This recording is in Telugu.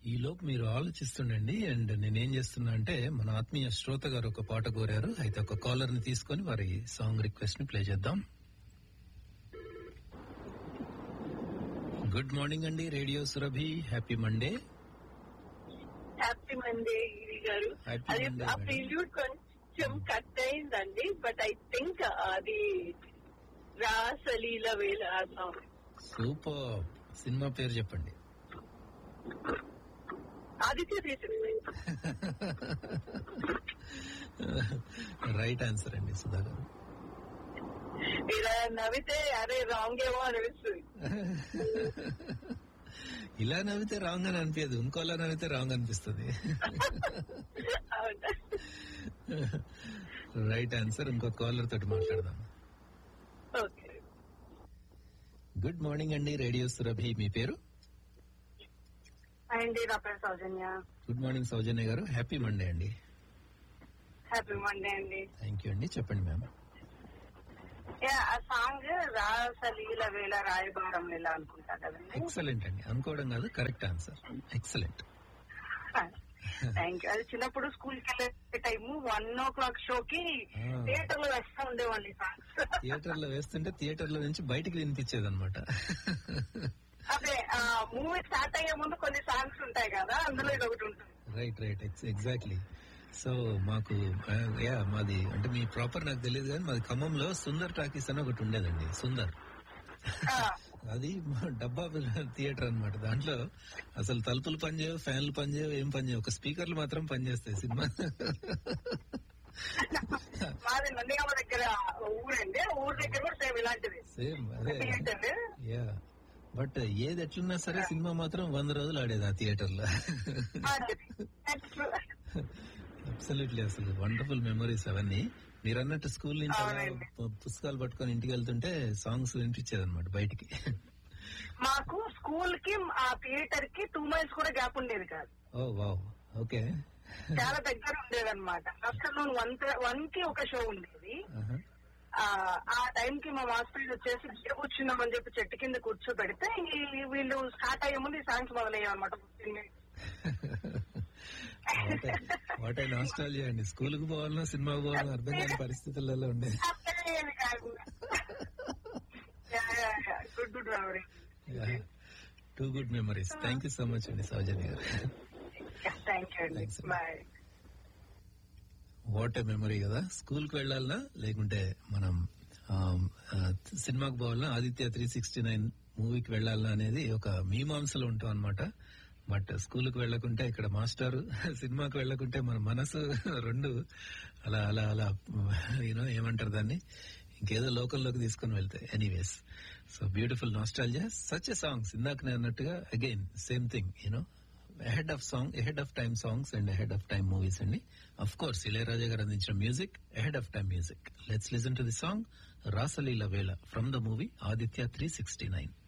ఈ లోపు మీరు ఆలోచిస్తుండండి అండ్ నేనేం చేస్తున్నా అంటే మన ఆత్మీయ శ్రోత గారు ఒక పాట కోరారు అయితే ఒక కాలర్ ని తీసుకొని వారి సాంగ్ రిక్వెస్ట్ ని ప్లే చేద్దాం గుడ్ మార్నింగ్ అండి radio Surabhi happy Monday happy Monday Giri garu Happy అది Monday, ఆ madam. ప్రిల్యూడ్ కొంచెం కట్ అయిందండి బట్ ఐ థింక్ అది రాసలీల వేల ఆ song. సూపర్ సినిమా పేరు చెప్పండి ఆదిత్య తీసింది రైట్ ఆన్సర్ అండి సుధా గారు ఇలా నవ్వితే అరే రాంగ్ ఏమో అనిపిస్తుంది ఇలా నవ్వితే రాంగ్ అని అనిపించదు ఇంకోలా నవ్వితే రాంగ్ అనిపిస్తుంది అవునా రైట్ ఆన్సర్ ఇంకో కాలర్ తోటి మాట్లాడదాం ఓకే గుడ్ మార్నింగ్ అండి రేడియో సురభి మీ పేరు అండి నా పేరు Soujanya good morning Soujanya garu happy Monday అండి హ్యాపీ మండే అండి థ్యాంక్ యూ అండి చెప్పండి మ్యామ్ యా, ఆ సాంగ్ రాసలీల వేళ రాయబారం వేళ అనుకుంటా కదండి ఎక్సలెంట్ అండి అనుకోవడం కాదు correct answer excellent thank you అది చిన్నప్పుడు స్కూల్ కి వెళ్ళే టైం వన్ ఓ క్లాక్ షోకి Ah. థియేటర్ లో వేస్తా ఉండేవాళ్ళు ఈ సాంగ్స్ థియేటర్ లో వేస్తుంటే థియేటర్ లో నుంచి బయటికి వినిపించేది అనమాట అదే మూవీ స్టార్ట్ అయ్యే ముందు కొన్ని సాంగ్స్ ఉంటాయి కదా అందులో ఇది ఒకటి ఉంటుంది రైట్ రైట్ ఎగ్జాక్ట్లీ సో మాకు ఆ, యా మాది అంటే మీ ప్రాపర్ నాకు తెలియదు కానీ మాది ఖమ్మంలో సుందర్ టాకీస్ అని ఒకటి ఉండేదండి సుందర్ Ah, అది మా డబ్బా థియేటర్ అన్నమాట దాంట్లో అసలు తలుపులు పనిచేయవు ఫ్యాన్లు పనిచేయవు ఏం పనిచేయవు ఒక స్పీకర్లు మాత్రం పనిచేస్తాయి సినిమా మాది నందిగామ దగ్గర ఊరండి ఆ ఊరు దగ్గర కూడా సేమ్ ఇలాంటిది సేమ్ అదే థియేటర్ యా బట్ ఏది ఎట్లున్నా సరే సినిమా మాత్రం వంద రోజులు ఆడేది ఆ థియేటర్ లో అబ్సల్యూట్లీ అసలు వండర్ఫుల్ మెమరీస్ అవన్నీ మీరు అన్నట్టు స్కూల్ నుంచి అలా అవునండి. పు- పుస్తకాలు పట్టుకొని ఇంటికి వెళ్తుంటే సాంగ్స్ వినిపించేది అనమాట బయటికి మాకు స్కూల్ కి ఆ థియేటర్ కి టూ మైల్స్ కూడా గ్యాప్ ఉండేది కాదు ఓ వావ్ ఓకే చాలా దగ్గర ఉండేది అనమాట ఆఫ్టర్నూన్ వన్ వన్ కి ఒక షో ఉండేది ఆ ఆ టైం కి మా మాస్టర్ వచ్చేసి గిడ కూర్చున్నామని చెప్పి చెట్టు కింద కూర్చోబెడితే ఈ వీళ్ళు స్టార్ట్ అయ్యే ముందు ఈ సాంగ్స్ మొదలయ్యాయి అనమాట fifteen minutes what I nostalgia అండి స్కూల్ కు పోవాలన్నా సినిమాకి పోవాలన్నా అర్థం కాని పరిస్థితులలో ఉండేది గుడ్ గుడ్ రావరి too good memories thank you so much అండి సౌజన్య గారు థ్యాంక్ యూ అండి Thanks. Bye what a memory కదా స్కూల్ కి వెళ్ళాలన్నా లేకుంటే మనం ఆమ్, ఆ, సినిమాకి పోవాలన్నా ఆదిత్య త్రీ సిక్స్టీ నైన్ మూవీకి వెళ్ళాలన్నా అనేది ఒక మీమాంసలో ఉంటాం అనమాట బట్ స్కూల్ కి వెళ్ళకుంటే ఇక్కడ మాస్టర్ సినిమాకి వెళ్ళకుంటే మన మనసు రెండు అలా అలా అలా యూనో ఏమంటారు దాన్ని ఇంకేదో లోకల్లోకి తీసుకుని వెళ్తాయి anyways so beautiful nostalgia such a songs ఇందాక నేను అన్నట్టుగా again same thing you know ahead of song ahead of time songs and ahead of time movies అండి అఫ్ కోర్స్ ఇళయరాజా గారు అందించిన music ahead of time music let's listen to the song Rasaleela Vela from the movie Aditya three sixty nine